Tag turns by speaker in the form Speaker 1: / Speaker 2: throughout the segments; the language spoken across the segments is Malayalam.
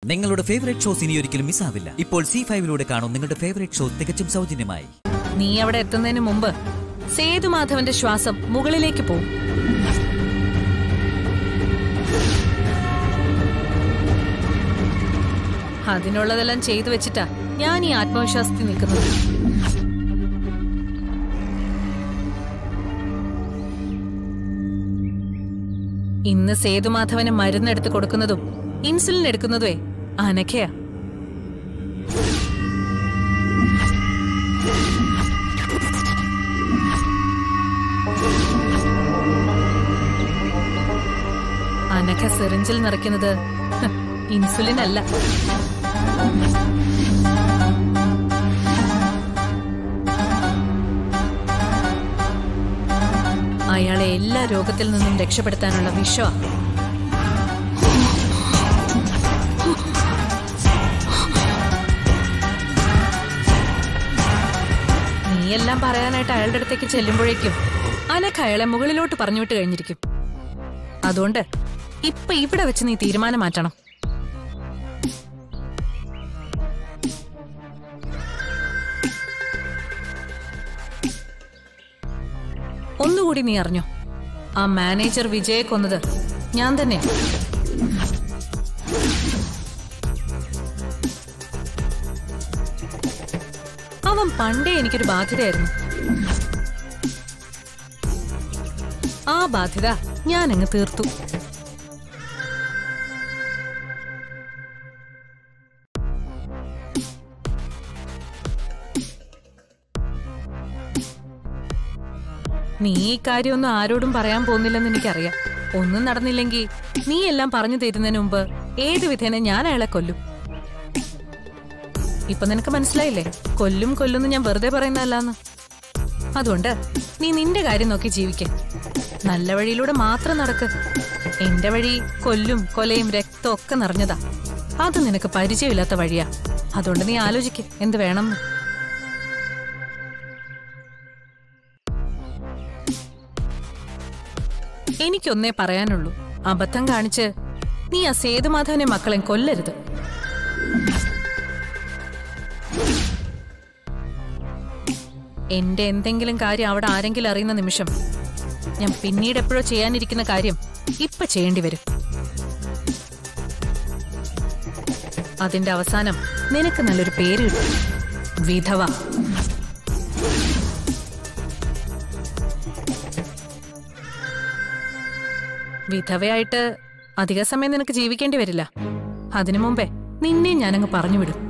Speaker 1: നിങ്ങളുടെ ഫേവറേറ്റ് ഷോസ് ഇനി ഒരിക്കലും മിസ്സാവില്ല ഇപ്പോൾ സി ഫൈവിലൂടെ കാണും നിങ്ങളുടെ ഫേവറേറ്റ് ഷോ തികച്ചും സൗജന്യമായി
Speaker 2: നീ അവിടെ എത്തുന്നതിന് മുമ്പ് സേതുമാധവന്റെ ശ്വാസം മുകളിലേക്ക് പോവും അതിനുള്ളതെല്ലാം ചെയ്തു വെച്ചിട്ടാ ഞാൻ ഈ ആത്മവിശ്വാസത്തിൽ നിൽക്കുന്നത് ഇന്ന് സേതുമാധവന് മരുന്നെടുത്ത് കൊടുക്കുന്നതും ഇൻസുലിൻ എടുക്കുന്നതുവേ അനഘയാ അനഘ സിറിഞ്ചിൽ നിറയ്ക്കുന്നത് ഹ്, ഇൻസുലിൻ അല്ല അയാളെ എല്ലാ രോഗത്തിൽ നിന്നും രക്ഷപ്പെടുത്താനുള്ള വിഷമാ നീയെല്ലാം പറയാനായിട്ട് അയാളുടെ അടുത്തേക്ക് ചെല്ലുമ്പോഴേക്കും അനഘ അയാളെ മുകളിലോട്ട് പറഞ്ഞുവിട്ട് കഴിഞ്ഞിരിക്കും അതുകൊണ്ട് ഇപ്പൊ ഇവിടെ വെച്ച് നീ തീരുമാനം മാറ്റണം ഒന്നുകൂടി നീ അറിഞ്ഞോ ആ മാനേജർ വിജയെ കൊന്നത് ഞാൻ തന്നെ അവൻ പണ്ടേ എനിക്കൊരു ബാധ്യതയായിരുന്നു ആ ബാധ്യത ഞാൻ അങ്ങ് തീർത്തു നീ ഈ കാര്യമൊന്നും ആരോടും പറയാൻ പോകുന്നില്ലെന്ന് എനിക്കറിയാം ഒന്നും നടന്നില്ലെങ്കിൽ നീ എല്ലാം പറഞ്ഞു തരുന്നതിന് മുമ്പ് ഏത് വിധേന ഞാൻ അയാളെ കൊല്ലും ഇപ്പൊ നിനക്ക് മനസ്സിലായില്ലേ കൊല്ലും കൊല്ലുന്ന് ഞാൻ വെറുതെ പറയുന്നതല്ലാന്ന് അതുകൊണ്ട് നീ നിന്റെ കാര്യം നോക്കി ജീവിക്ക നല്ല വഴിയിലൂടെ മാത്രം നടക്ക് എന്റെ വഴി കൊല്ലും കൊലയും രക്തവും ഒക്കെ നിറഞ്ഞതാ അത് നിനക്ക് പരിചയമില്ലാത്ത വഴിയാ അതുകൊണ്ട് നീ ആലോചിക്ക് എന്ത് വേണമെന്ന് എനിക്കൊന്നേ പറയാനുള്ളൂ അബദ്ധം കാണിച്ച് നീ ആ സേതുമാധവനെ മക്കളെ കൊല്ലരുത് എന്റെ എന്തെങ്കിലും കാര്യം അവിടെ ആരെങ്കിലും അറിയുന്ന നിമിഷം ഞാൻ പിന്നീട് എപ്പോഴോ ചെയ്യാനിരിക്കുന്ന കാര്യം ഇപ്പൊ ചെയ്യേണ്ടി വരും അതിന്റെ അവസാനം നിനക്ക് നല്ലൊരു പേര് കിട്ടും വിധവ വിധവയായിട്ട് അധിക സമയം നിനക്ക് ജീവിക്കേണ്ടി വരില്ല അതിനു മുമ്പേ നിന്നെ ഞാനങ്ങ് പറഞ്ഞു വിടും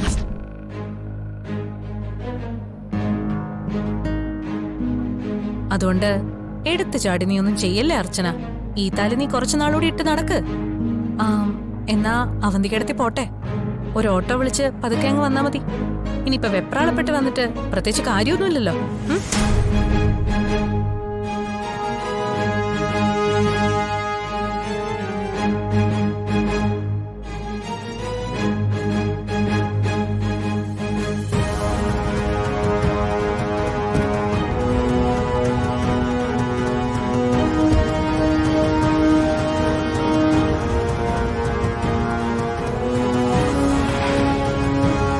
Speaker 2: അതുകൊണ്ട് എടുത്തു ചാടി നീ ഒന്നും ചെയ്യല്ലേ അർച്ചന ഈ താലി നീ കുറച്ചു നാളുകൂടി ഇട്ട് നടക്ക് ആ എന്നാ അവന്തിക്കടത്തി പോട്ടെ ഒരു ഓട്ടോ വിളിച്ച് പതുക്കെ അങ്ങ് വന്നാ മതി ഇനിയിപ്പൊ വെപ്രാളപ്പെട്ട് വന്നിട്ട് പ്രത്യേകിച്ച് കാര്യമൊന്നുമില്ലല്ലോ ഉം?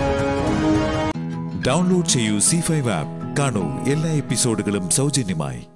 Speaker 3: ഡൗൺലോഡ് ചെയ്യൂ സി ഫൈവ് ആപ്പ് കാണൂ എല്ലാ എപ്പിസോഡുകളും സൗജന്യമായി